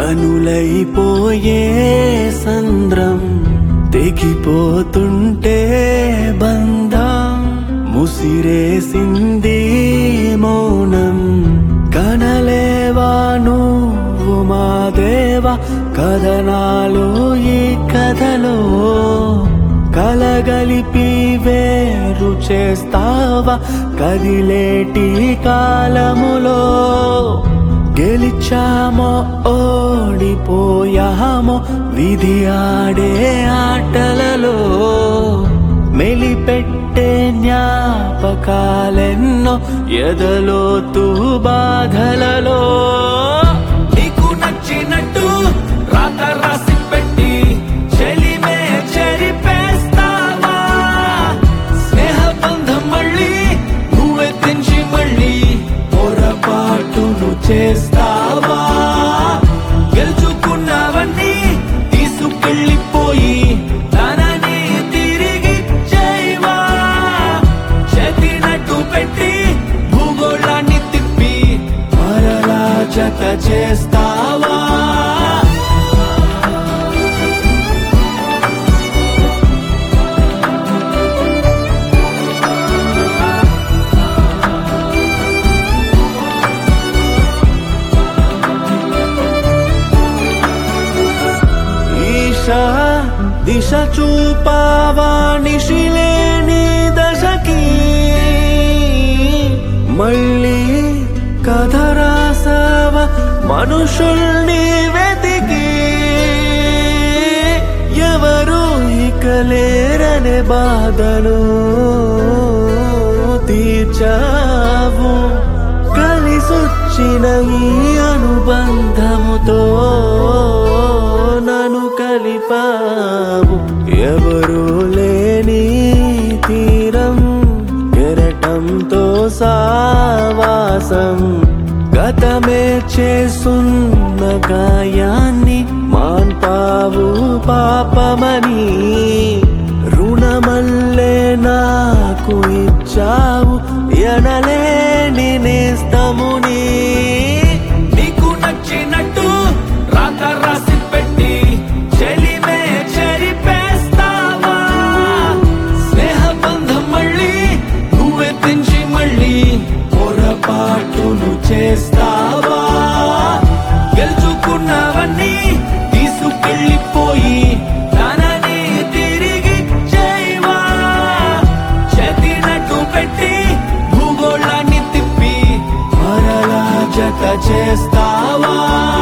కనులైపోయే సంద్రం తెగిపోతుంటే బంధం ముసిరేసింది మౌనం కనలేవా నువ్వు మా దేవ కథనాలు ఈ కథలో కలగలిపి వేరు చేస్తావా కదిలేటి కాలములో గెలిచామో ఓడిపోయామో విధి ఆడే ఆటలలో మెలిపెట్టే జ్ఞాపకాలెన్నో ఎదలోతు బాధలలో నీకు నచ్చినట్టు రాత రాసి పెట్టి చెలిమే చెరిపేస్తావా స్నేహ బంధం మళ్ళీ నువ్వే తెంచి మళ్ళీ పొరపాటును చేస్తావా గెలుచుకున్నవన్నీ తీసుకెళ్ళిపోయి తనని తిరిగి చేయవా చేతినట్టు పెట్టి భూగోళాన్ని తిప్పి మరలా జత చేస్తావా ఈశా దిశ చూపావా నిశిలేని దశకి మళ్ళీ కథ రాసావ మనుషుల్ని వెతికి ఎవరు ఇక లేరనే బాధను తీర్చావు కలిసొచ్చిన ఈ అనుబంధముతో నన్ను కలిపావు ఎవరు లేని తీరం కెరటంతో సావాసం గతమే చేస్తున్న గాయాన్ని మాన్పావు పాపమని రుణమల్లే నాకు ఇచ్చావు ఎనలేని నేస్తముని నీకు నచ్చినట్టు రాత రాసి పెట్టి చెలిమే చెరిపేస్తావా స్నేహ బంధం మళ్ళీ నువ్వే పెంచి మళ్ళీ పొరపాటును చేస్తావా గెలుచుకున్నవన్నీ తీసుకెళ్ళిపోయి తనని తిరిగి చేయవా చేతినట్టు పెట్టి భూగోళాన్ని తిప్పి మరలా జత చేస్తావా